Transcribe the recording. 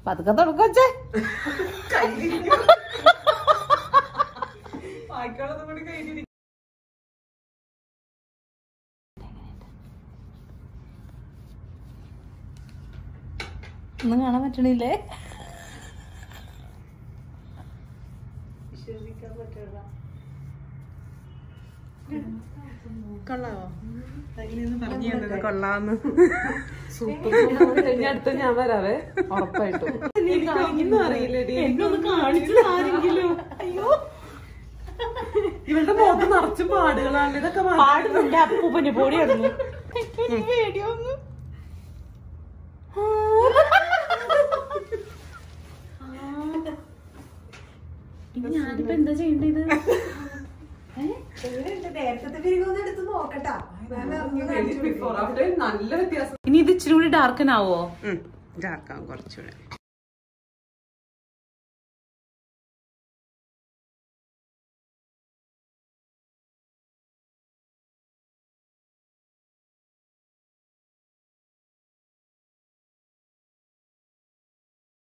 പതുക്കെ തുടക്കച്ചേ ബാക്കിയുള്ളതും കൂടി കഴിഞ്ഞിരിക്കും ഒന്നും കാണാൻ പറ്റണില്ലേ കൊള്ളാവോ അതിൽ പറഞ്ഞു തന്നത് കൊള്ളാന്ന് ഇനി അടുത്ത ഞാൻ വരാവേ ഉറപ്പായിട്ടും ഒന്നും അറിയില്ലടി എന്നൊന്ന് കാണിച്ചു ആരെങ്കിലും അയ്യോ ഇവളുടെ മുഖത്ത് നിറച്ചും പാടുകളാണ് ഇതൊക്കെ മാ- പാടുന്നുണ്ട് അപ്പൂപ്പന്റെ പൊടി ഇടുന്നു പേടിയൊന്നു ഞാനിപ്പോ എന്താ ചെയ്യേണ്ടത് ബിഫോർ ആഫ്റ്റർ നല്ല വ്യത്യാസം ഇനി ഇത് ഇച്ചിരി കൂടി ഡാർക്കൻ ആവോ ഉം, ഇതാക്കാം കുറച്ചുകൂടെ